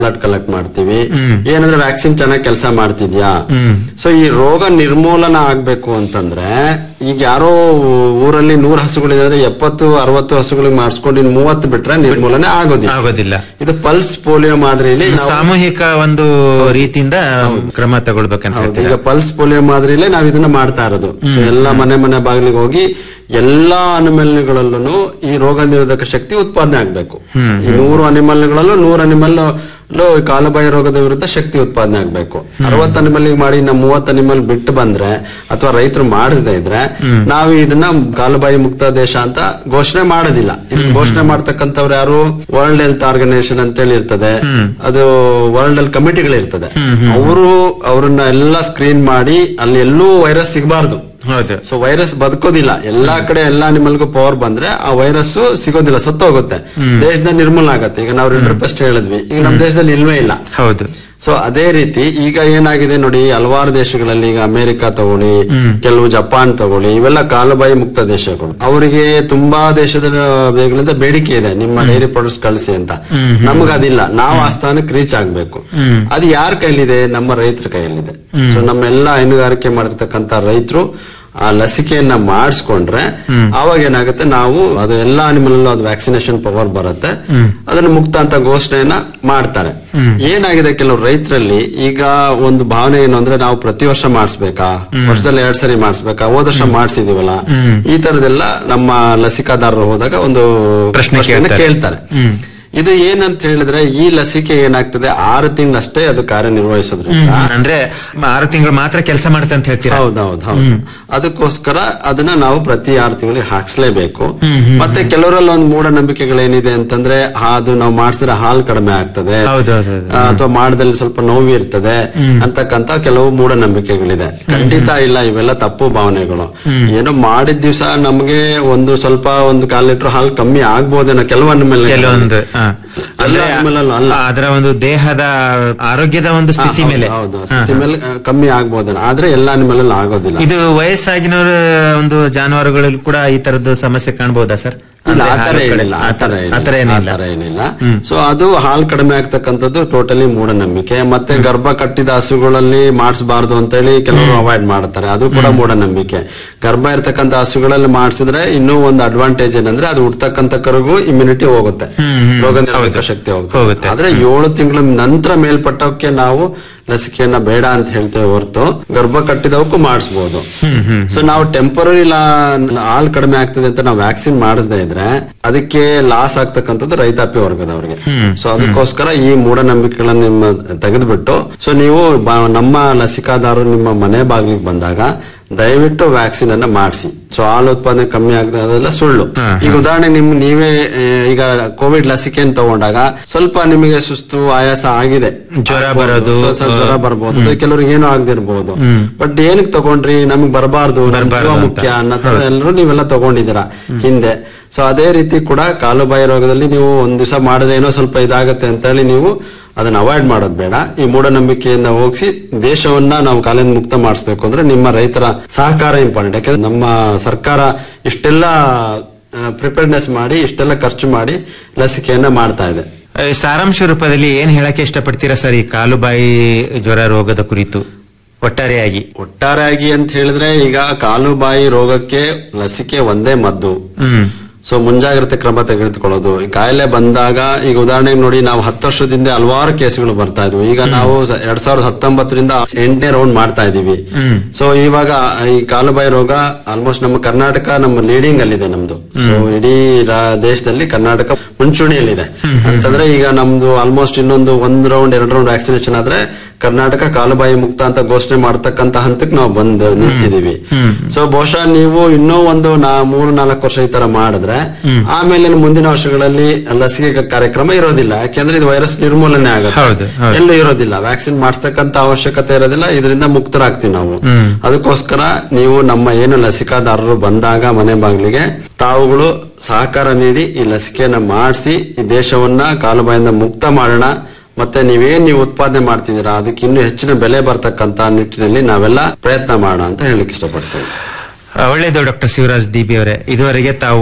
Blood collect ಮಾಡ್ತೀವಿ ಹ್ಮ್. ಏನಂದ್ರೆ vaccine ಚೆನ್ನಾಗಿ ಕೆಲಸ ಮಾಡ್ತಿದ್ಯಾ ಹ್ಮ್. ಸೊ ಈ ರೋಗ ನಿರ್ಮೂಲನ ಆಗ್ಬೇಕು ಅಂತಂದ್ರೆ ಈಗ ಯಾರೋ ಊರಲ್ಲಿ ನೂರ್ ಹಸುಗಳಿದ್ರೆ ಎಪ್ಪತ್ತು ಅರವತ್ತು ಹಸುಗಳಿಗೆ ಮಾಡಿಸ್ಕೊಂಡು ಇನ್ ಮೂವತ್ತು ಬಿಟ್ರೆ ನಿರ್ಮೂಲನೆ ಆಗೋದಿಲ್ಲ ಆಗೋದಿಲ್ಲ ಇದು ಪಲ್ಸ್ ಪೋಲಿಯೋ ಮಾದರಿಯಲ್ಲಿ ಇದು ನಾವು- ಸಾಮೂಹಿಕ ಒಂದು ರೀತಿಯಿಂದ ಕ್ರಮ ತಗೊಳ್ಬೇಕಂತ ಹೌದು, ಹೇಳ್ತೀರಾ ಈಗ ಪಲ್ಸ್ ಪೋಲಿಯೋ ಮಾದರಿಲೇ ನಾವ್ ಇದನ್ನ ಮಾಡ್ತಾ ಇರೋದು So, ಎಲ್ಲ ಮನೆ ಮನೆ ಬಾಗಿಲಿಗೆ ಹೋಗಿ ಎಲ್ಲಾ ಅನಿಮಲ್ಗಳಲ್ಲೂ ಈ ರೋಗ ನಿರೋಧಕ ಶಕ್ತಿ ಉತ್ಪಾದನೆ ಆಗ್ಬೇಕು ಈ ನೂರು ಅನಿಮಲ್ಗಳಲ್ಲೂ ನೂರು ಅನಿಮಲ್ ಕಾಲುಬಾಯಿ ರೋಗದ ವಿರುದ್ಧ ಶಕ್ತಿ ಉತ್ಪಾದನೆ ಆಗ್ಬೇಕು ಅರವತ್ತು ಅನಿಮಲ್ ಮಾಡಿ ನಮ್ಮ ಮೂವತ್ತು ಅನಿಮಲ್ ಬಿಟ್ಟು ಬಂದ್ರೆ ಅಥವಾ ರೈತರು ಮಾಡಿಸದೇ ಇದ್ರೆ ನಾವು ಇದನ್ನ ಕಾಲುಬಾಯಿ ಮುಕ್ತ ದೇಶ ಅಂತ ಘೋಷಣೆ ಮಾಡೋದಿಲ್ಲ ಇದನ್ನ ಘೋಷಣೆ ಮಾಡ್ತಕ್ಕಂಥವ್ರು ಯಾರು ವರ್ಲ್ಡ್ ಹೆಲ್ತ್ ಆರ್ಗನೈಸೇಷನ್ ಅಂತೇಳಿ ಇರ್ತದೆ ಅದು ವರ್ಲ್ಡ್ ಹೆಲ್ತ್ ಕಮಿಟಿಗಳಿರ್ತದೆ ಅವರು ಅವ್ರನ್ನ ಎಲ್ಲ ಸ್ಕ್ರೀನ್ ಮಾಡಿ ಅಲ್ಲಿ ಎಲ್ಲೂ ವೈರಸ್ ಸಿಗಬಾರ್ದು ಹೌದು ಸೊ ವೈರಸ್ ಬದುಕೋದಿಲ್ಲ ಎಲ್ಲಾ ಕಡೆ ಎಲ್ಲಾ ನಿಮಲ್ಗೂ ಪವರ್ ಬಂದ್ರೆ ಆ ವೈರಸ್ ಸಿಗೋದಿಲ್ಲ ಸತ್ತೋಗುತ್ತೆ ದೇಶದಲ್ಲಿ ನಿರ್ಮೂಲ ಆಗತ್ತೆ ಈಗ ನಾವು ರಿಡ್ರ್ ಪೆಸ್ಟ್ ಹೇಳಿದ್ವಿ ಈಗ ನಮ್ಮ ದೇಶದಲ್ಲಿ ಇಲ್ವೇ ಇಲ್ಲ ಹೌದು ಸೊ ಅದೇ ರೀತಿ ಈಗ ಏನಾಗಿದೆ ನೋಡಿ ಹಲವಾರು ದೇಶಗಳಲ್ಲಿ ಈಗ ಅಮೆರಿಕ ತಗೊಳ್ಳಿ ಕೆಲವು ಜಪಾನ್ ತಗೊಳ್ಳಿ ಇವೆಲ್ಲ ಕಾಲುಬಾಯಿ ಮುಕ್ತ ದೇಶಗಳು ಅವರಿಗೆ ತುಂಬಾ ದೇಶದ ದೇಶಗಳಿಂದ ಬೇಡಿಕೆ ಇದೆ ನಿಮ್ಮ ಡೈರಿ ಪ್ರಾಡಕ್ಟ್ಸ್ ಕಳಿಸಿ ಅಂತ ನಮ್ಗೆ ಅದಿಲ್ಲ ನಾವು ಆ ಸ್ಥಾನಕ್ಕೆ ರೀಚ್ ಆಗ್ಬೇಕು ಅದು ಯಾರ ಕೈಲಿದೆ ನಮ್ಮ ರೈತರ ಕೈಯಲ್ಲಿದೆ ಸೊ ನಮ್ಮೆಲ್ಲ ಹೈನುಗಾರಿಕೆ ಮಾಡಿರ್ತಕ್ಕಂತ ರೈತರು ಆ ಲಸಿಕೆಯನ್ನ ಮಾಡಿಸ್ಕೊಂಡ್ರೆ ಅವಾಗ ಏನಾಗುತ್ತೆ ನಾವು ಅದು ಎಲ್ಲಾ ಅನಿಮಲ್ ಅದು ವ್ಯಾಕ್ಸಿನೇಷನ್ ಪವರ್ ಬರುತ್ತೆ ಅದನ್ನ ಮುಕ್ತ ಅಂತ ಘೋಷಣೆಯನ್ನ ಮಾಡ್ತಾರೆ ಏನಾಗಿದೆ ಕೆಲವು ರೈತರಲ್ಲಿ ಈಗ ಒಂದು ಭಾವನೆ ಏನು ಅಂದ್ರೆ ನಾವು ಪ್ರತಿ ವರ್ಷ ಮಾಡಿಸ್ಬೇಕಾ ವರ್ಷದಲ್ಲಿ ಎರಡ್ ಸರಿ ಮಾಡಿಸ್ಬೇಕಾ ಹೋದ ವರ್ಷ ಮಾಡಿಸಿದೀವಲ್ಲ ಈ ತರದೆಲ್ಲ ನಮ್ಮ ಲಸಿಕಾದಾರರು ಹೋದಾಗ ಒಂದು ಪ್ರಶ್ನೆ ಪ್ರಶ್ನೆಯನ್ನ ಕೇಳ್ತಾರೆ. ಕೇಳ್ತಾರೆ ಹ್ಮ್. ಇದು ಏನಂತ ಹೇಳಿದ್ರೆ ಈ ಲಸಿಕೆ ಏನಾಗ್ತದೆ ಆರು ತಿಂಗಳಷ್ಟೇ ಅದು ಕಾರ್ಯನಿರ್ವಹಿಸೋದ್ರಿಂದ ಅಂದ್ರೆ ಆರು ತಿಂಗಳು ಮಾತ್ರ ಕೆಲಸ ಮಾಡುತ್ತೆ ಅಂತ ಹೇಳ್ತೀರಾ ಹೌದೌದು ಹೌದು ಅದಕ್ಕೋಸ್ಕರ ಅದನ್ನ ನಾವು ಪ್ರತಿ ಆರು ತಿಂಗಳಿಗೆ ಹಾಕ್ಸ್ಲೇಬೇಕು ಮತ್ತೆ ಕೆಲವರಲ್ಲಿ ಒಂದು ಮೂಢನಂಬಿಕೆಗಳೇನಿದೆ ಅಂತಂದ್ರೆ ಆ, ಅದು ನಾವು ಮಾಡಿಸಿದ್ರೆ ಹಾಲು ಕಡಿಮೆ ಆಗ್ತದೆ ಹೌದೌದು ಆ, ಅಥವಾ ಮಾಡದಲ್ಲಿ ಸ್ವಲ್ಪ ನೋವು ಇರ್ತದೆ ಅಂತಕ್ಕಂತ ಕೆಲವು ಮೂಢನಂಬಿಕೆಗಳಿದೆ ಖಂಡಿತ ಇಲ್ಲ ಇವೆಲ್ಲ ತಪ್ಪು ಭಾವನೆಗಳು ಏನೋ ಮಾಡಿದ ದಿವಸ ನಮ್ಗೆ ಒಂದು ಸ್ವಲ್ಪ ಒಂದು ಕಾಲ್ ಲೀಟರ್ ಹಾಲು ಕಮ್ಮಿ ಆಗ್ಬೋದೇನೋ ಕೆಲವೊಂದು ಮೇಲೆ ಕೆಲವೊಂದು ಹ. ಎಲ್ಲ ಅಂದ್ರೆ animal ಅಲ್ಲ. ಅದರ ಒಂದು ದೇಹದ ಆರೋಗ್ಯದ ಒಂದು ಸ್ಥಿತಿ ಮೇಲೆ ಹೌದು ಸ್ಥಿತಿ ಮೇಲೆ ಆ, ಕಮ್ಮಿ ಆಗ್ಬೋದೇನೋ ಆದ್ರೆ ಎಲ್ಲ ಅನಿಮಲ್ ಅಲ್ಲಿ ಆಗೋದಿಲ್ಲ ಇದು ವಯಸ್ಸಾಗಿನವರ ಒಂದು ಜಾನುವಾರುಗಳಲ್ಲಿ ಕೂಡ ಈ ತರದ್ದು ಸಮಸ್ಯೆ ಕಾಣಬಹುದಾ ಸರ್ ಇಲ್ಲ ಅಂದ್ರೆ ಆತರ ಹಾಲು ಕಡಿಮೆ- ಏನಿಲ್ಲ ಆತರ ಆತರ- ಆತರ ಏನಿಲ್ಲ ಆತರ ಏನಿಲ್ಲ ಸೊ ಅದು ಹಾಲು ಕಡಿಮೆ ಆಗ್ತಕ್ಕಂಥದ್ದು ಟೋಟಲಿ ಮೂಢನಂಬಿಕೆ ಮತ್ತೆ ಗರ್ಭ ಕಟ್ಟಿದ ಹಸುಗಳಲ್ಲಿ ಮಾಡಿಸಬಾರ್ದು ಅಂತ ಹೇಳಿ ಕೆಲವರು ಅವಾಯ್ಡ್ ಮಾಡ್ತಾರೆ ಅದು ಕೂಡ ಮೂಢನಂಬಿಕೆ ಗರ್ಭ ಇರ್ತಕ್ಕಂಥ ಹಸುಗಳಲ್ಲಿ ಮಾಡಿಸಿದ್ರೆ ಇನ್ನೂ ಒಂದು ಅಡ್ವಾಂಟೇಜ್ ಏನಂದ್ರೆ ಅದು ಹುಡ್ತಕ್ಕಂಥ ಕರುಗೂ ಇಮ್ಯುನಿಟಿ ಹೋಗುತ್ತೆ ರೋಗ ನಿರೋಧಕ ಶಕ್ತಿ ಹೋಗುತ್ತೆ. ಹೋಗುತ್ತೆ ಆದ್ರೆ ಏಳು ತಿಂಗಳ ನಂತರ ಮೇಲ್ಪಟ್ಟವಕ್ಕೆ ನಾವು ಲಸಿಕೆಯನ್ನ ಬೇಡ ಅಂತ ಹೇಳ್ತೇವೆ ಹೊರತು ಗರ್ಭ ಕಟ್ಟಿದವಕ್ಕೂ ಮಾಡಿಸ್ಬೋದು ಸೊ ನಾವು ಟೆಂಪರರಿ ಹಾಲ್ ಕಡಿಮೆ ಆಗ್ತದೆ ಅಂತ ನಾವು ವ್ಯಾಕ್ಸಿನ್ ಮಾಡಿಸದೇ ಇದ್ರೆ ಅದಕ್ಕೆ ಲಾಸ್ ಆಗ್ತಕ್ಕಂಥದ್ದು ರೈತಾಪಿ ವರ್ಗದವರಿಗೆ ಸೊ ಅದಕ್ಕೋಸ್ಕರ ಈ ಮೂಢನಂಬಿಕೆಗಳನ್ನ ನಿಮ್ಮ ತೆಗೆದುಬಿಟ್ಟು ಸೊ ನೀವು ಬ- ನಮ್ಮ ಲಸಿಕಾದಾರರು ನಿಮ್ಮ ಮನೆ ಬಾಗಿಲಿಗೆ ಬಂದಾಗ ದಯವಿಟ್ಟು ವ್ಯಾಕ್ಸಿನ್ ಅನ್ನ ಮಾಡಿಸಿ ಸೊ ಹಾಲು ಉತ್ಪಾದನೆ ಕಮ್ಮಿ ಆಗದೆ ಅದೆಲ್ಲ ಸುಳ್ಳು ಈಗ ಉದಾಹರಣೆ ನಿಮ್ ನೀವೇ ಆ, ಈಗ ಕೋವಿಡ್ ಲಸಿಕೆಯನ್ನು ತಗೊಂಡಾಗ ಸ್ವಲ್ಪ ನಿಮಗೆ ಸುಸ್ತು ಆಯಾಸ ಆಗಿದೆ ಜ್ವರ ಆಗ್ಬೋದು. ಬರೋದು, ಅಥವಾ ಸ್ವಲ್ಪ ಜ್ವರ ಬರ್ಬೋದು ಕೆಲವ್ರಿಗೆ ಏನೂ ಆಗದಿರ್ಬೋದು ಬಟ್ ಏನಕ್ಕೆ ತಗೊಂಡ್ರಿ ನಮ್ಗೆ ಬರಬಾರ್ದು ಬರ್ಬಾರ್ದು ಅಂತ. ಮುಖ್ಯ ಅನ್ನೋ ತರ ಎಲ್ಲರೂ ನೀವೆಲ್ಲ ತಗೊಂಡಿದ್ದೀರಾ ಹಿಂದೆ ಸೊ ಅದೇ ರೀತಿ ಕೂಡ ಕಾಲುಬಾಯಿ ರೋಗದಲ್ಲಿ ನೀವು ಒಂದ್ ದಿವಸ ಮಾಡಿದ್ರೆ ಏನೋ ಸ್ವಲ್ಪ ಇದಾಗತ್ತೆ ಅಂತ ಹೇಳಿ ನೀವು ಅದನ್ನ ಅವಾಯ್ಡ್ ಮಾಡೋದು ಬೇಡ ಈ ಮೂಢನಂಬಿಕೆಯಿಂದ ಹೋಗಿಸಿ ದೇಶವನ್ನ ನಾವು ಕಾಲಿಂದ ಮುಕ್ತ ಮಾಡಿಸ್ಬೇಕು ಅಂದ್ರೆ ನಿಮ್ಮ ರೈತರ ಸಹಕಾರ ಇಂಪಾರ್ಟೆಂಟ್ ಯಾಕಂದ್ರೆ ನಮ್ಮ ಸರ್ಕಾರ ಇಷ್ಟೆಲ್ಲ ಪ್ರಿಪೇರ್ನೆಸ್ ಮಾಡಿ ಇಷ್ಟೆಲ್ಲ ಖರ್ಚು ಮಾಡಿ ಲಸಿಕೆಯನ್ನ ಮಾಡ್ತಾ ಇದೆ ಈ ಸಾರಾಂಶ ರೂಪದಲ್ಲಿ ಏನ್ ಹೇಳಕ್ಕೆ ಇಷ್ಟಪಡ್ತೀರಾ ಸರ್ ಈ ಕಾಲುಬಾಯಿ ಜ್ವರ ರೋಗದ ಕುರಿತು ಒಟ್ಟಾರೆಯಾಗಿ ಒಟ್ಟಾರೆಯಾಗಿ ಅಂತ ಹೇಳಿದ್ರೆ ಈಗ ಕಾಲುಬಾಯಿ ರೋಗಕ್ಕೆ ಲಸಿಕೆ ಒಂದೇ ಮದ್ದು ಹ್ಮ್ ಸೊ ಮುಂಜಾಗ್ರತೆ ಕ್ರಮ ತೆಗೆದುಕೊಳ್ಳೋದು ಈ ಕಾಯಿಲೆ ಬಂದಾಗ ಈಗ ಉದಾಹರಣೆಗೆ ನೋಡಿ ನಾವು ಹತ್ತು ವರ್ಷದಿಂದ ಹಲವಾರು ಕೇಸ್ಗಳು ಬರ್ತಾ ಇದ್ವು ಈಗ ನಾವು ಸ- ಎರಡ್ ಸಾವಿರದ ಹತ್ತೊಂಬತ್ತರಿಂದ ಎಂಟನೇ ರೌಂಡ್ ಮಾಡ್ತಾ ಇದೀವಿ ಸೊ ಇವಾಗ ಈ ಕಾಲುಬಾಯಿ ರೋಗ ಆಲ್ಮೋಸ್ಟ್ ನಮ್ಮ ಕರ್ನಾಟಕ ನಮ್ಮ ಲೀಡಿಂಗ್ ಅಲ್ಲಿದೆ ನಮ್ದು ಸೊ ಇಡೀ ರಾ- ದೇಶದಲ್ಲಿ ಕರ್ನಾಟಕ ಮುಂಚೂಣಿಯಲ್ಲಿದೆ ಅಂತಂದ್ರೆ ಈಗ ನಮ್ದು ಆಲ್ಮೋಸ್ಟ್ ಇನ್ನೊಂದು ಒಂದ್ ರೌಂಡ್ ಎರಡು ರೌಂಡ್ ವ್ಯಾಕ್ಸಿನೇಷನ್ ಆದ್ರೆ ಕರ್ನಾಟಕ ಕಾಲುಬಾಯಿ ಮುಕ್ತ ಅಂತ ಘೋಷಣೆ ಮಾಡತಕ್ಕಂತ ಹಂತಕ್ಕೆ ನಾವು ಬಂದು ನಿಂತಿದೀವಿ ಸೊ ಬಹುಶಃ ನೀವು ಇನ್ನೂ ಒಂದು ನಾ ಮೂರು ನಾಲ್ಕು ವರ್ಷ ಈ ತರ ಮಾಡಿದ್ರೆ ಆಮೇಲೆ ಮುಂದಿನ ವರ್ಷಗಳಲ್ಲಿ ಲಸಿಕೆ ಕಾರ್ಯಕ್ರಮ ಇರೋದಿಲ್ಲ ಯಾಕೆಂದ್ರೆ ಇದು ವೈರಸ್ ನಿರ್ಮೂಲನೆ ಹೌದು, ಆಗುತ್ತೆ ಹೌದು. ಎಲ್ಲೂ ಇರೋದಿಲ್ಲ ವ್ಯಾಕ್ಸಿನ್ ಮಾಡಿಸ್ತಕ್ಕಂತ ಅವಶ್ಯಕತೆ ಇರೋದಿಲ್ಲ ಇದರಿಂದ ಮುಕ್ತರಾಗ್ತೀವಿ ನಾವು ಅದಕ್ಕೋಸ್ಕರ ನೀವು ನಮ್ಮ ಏನು ಲಸಿಕಾದಾರರು ಬಂದಾಗ ಮನೆ ಬಾಗಿಲಿಗೆ ತಾವುಗಳು ಸಹಕಾರ ನೀಡಿ ಈ ಲಸಿಕೆಯನ್ನ ಮಾಡಿಸಿ ಈ ದೇಶವನ್ನ ಕಾಲುಬಾಯಿಂದ ಮುಕ್ತ ಮಾಡೋಣ ಮತ್ತೆ ನೀವೇನ್ ನೀವು ಉತ್ಪಾದನೆ ಮಾಡ್ತಿದ್ದೀರಾ ಅದಕ್ಕೆ ಇನ್ನೂ ಹೆಚ್ಚಿನ ಬೆಲೆ ಬರ್ತಕ್ಕಂತ ನಿಟ್ಟಿನಲ್ಲಿ ನಾವೆಲ್ಲ ಪ್ರಯತ್ನ ಮಾಡೋಣ ಅಂತ ಹೇಳಲಿಕ್ಕೆ ಇಷ್ಟಪಡ್ತೇವೆ ಆ, ಒಳ್ಳೆಯದು ಡಾಕ್ಟರ್ ಶಿವರಾಜ್ ಡಿ ಬಿ ಅವರೇ ಇದುವರೆಗೆ ತಾವು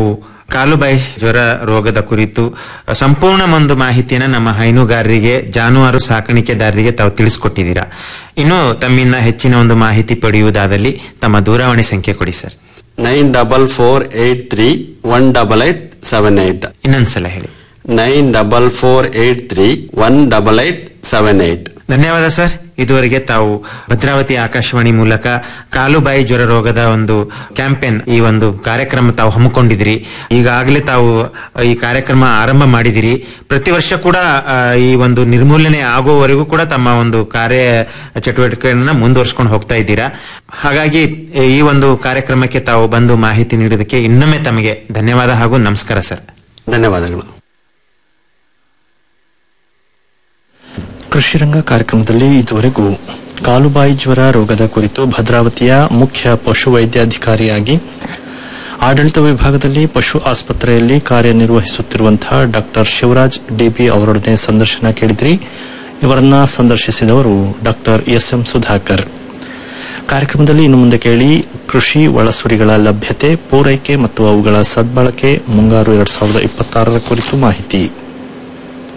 ಕಾಲುಬಾಯಿ ಜ್ವರ ರೋಗದ ಕುರಿತು ಸಂಪೂರ್ಣ ಒಂದು ಮಾಹಿತಿಯನ್ನ ನಮ್ಮ ಹೈನುಗಾರರಿಗೆ ಜಾನುವಾರು ಸಾಕಾಣಿಕೆದಾರರಿಗೆ ತಾವು ತಿಳಿಸ್ಕೊಟ್ಟಿದ್ದೀರಾ ಇನ್ನು ತಮ್ಮಿಂದ ಹೆಚ್ಚಿನ ಒಂದು ಮಾಹಿತಿ ಪಡೆಯುವುದಾದಲ್ಲಿ ತಮ್ಮ ದೂರವಾಣಿ ಸಂಖ್ಯೆ ಕೊಡಿ sir nine double four eight three one double eight seven eight ಇನ್ನೊಂದ್ಸಲ ಹೇಳಿ nine double four eight three one double eight seven eight ಧನ್ಯವಾದ ಸರ್ ಇದುವರೆಗೆ ತಾವು ಭದ್ರಾವತಿ ಆಕಾಶವಾಣಿ ಮೂಲಕ ಕಾಲುಬಾಯಿ ಜ್ವರ ರೋಗದ ಒಂದು ಕ್ಯಾಂಪೇನ್ ಈ ಒಂದು ಕಾರ್ಯಕ್ರಮ ತಾವು ಹಮ್ಮಿಕೊಂಡಿದಿರಿ ಈಗಾಗಲೇ ತಾವು ಈ ಕಾರ್ಯಕ್ರಮ ಆರಂಭ ಮಾಡಿದಿರಿ ಪ್ರತಿ ವರ್ಷ ಕೂಡ ಆ, ಈ ಒಂದು ನಿರ್ಮೂಲನೆ ಆಗುವವರೆಗೂ ಕೂಡ ತಮ್ಮ ಒಂದು ಕಾರ್ಯ ಚಟುವಟಿಕೆಯನ್ನ ಮುಂದುವರ್ಸ್ಕೊಂಡು ಹೋಗ್ತಾ ಇದ್ದೀರಾ ಹಾಗಾಗಿ ಈ ಒಂದು ಕಾರ್ಯಕ್ರಮಕ್ಕೆ ತಾವು ಬಂದು ಮಾಹಿತಿ ನೀಡೋದಕ್ಕೆ ಇನ್ನೊಮ್ಮೆ ತಮಗೆ ಧನ್ಯವಾದ ಹಾಗೂ ನಮಸ್ಕಾರ ಸರ್ ಧನ್ಯವಾದಗಳು ಕೃಷಿರಂಗ ಕಾರ್ಯಕ್ರಮದಲ್ಲಿ ಇದುವರೆಗೂ ಕಾಲುಬಾಯಿ ಜ್ವರ ರೋಗದ ಕುರಿತು ಭದ್ರಾವತಿಯ ಮುಖ್ಯ ಪಶುವೈದ್ಯಾಧಿಕಾರಿಯಾಗಿ ಆಡಳಿತ ವಿಭಾಗದಲ್ಲಿ ಪಶು ಆಸ್ಪತ್ರೆಯಲ್ಲಿ ಕಾರ್ಯನಿರ್ವಹಿಸುತ್ತಿರುವಂತಹ ಡಾಕ್ಟರ್ ಶಿವರಾಜ್ ಡಿಬಿ ಅವರೊಡನೆ ಸಂದರ್ಶನ ಕೇಳಿದ್ರಿ ಇವರನ್ನ ಸಂದರ್ಶಿಸಿದವರು ಡಾಕ್ಟರ್ ಎಸ್ ಎಂ ಸುಧಾಕರ್ ಕಾರ್ಯಕ್ರಮದಲ್ಲಿ ಇನ್ನು ಮುಂದೆ ಕೇಳಿ ಕೃಷಿ ಒಳಸುರಿಗಳ ಲಭ್ಯತೆ ಪೂರೈಕೆ ಮತ್ತು ಅವುಗಳ ಸದ್ಬಳಕೆ ಮುಂಗಾರು ಎರಡ್ ಸಾವಿರದ ಇಪ್ಪತ್ತಾರರ ಕುರಿತು ಮಾಹಿತಿ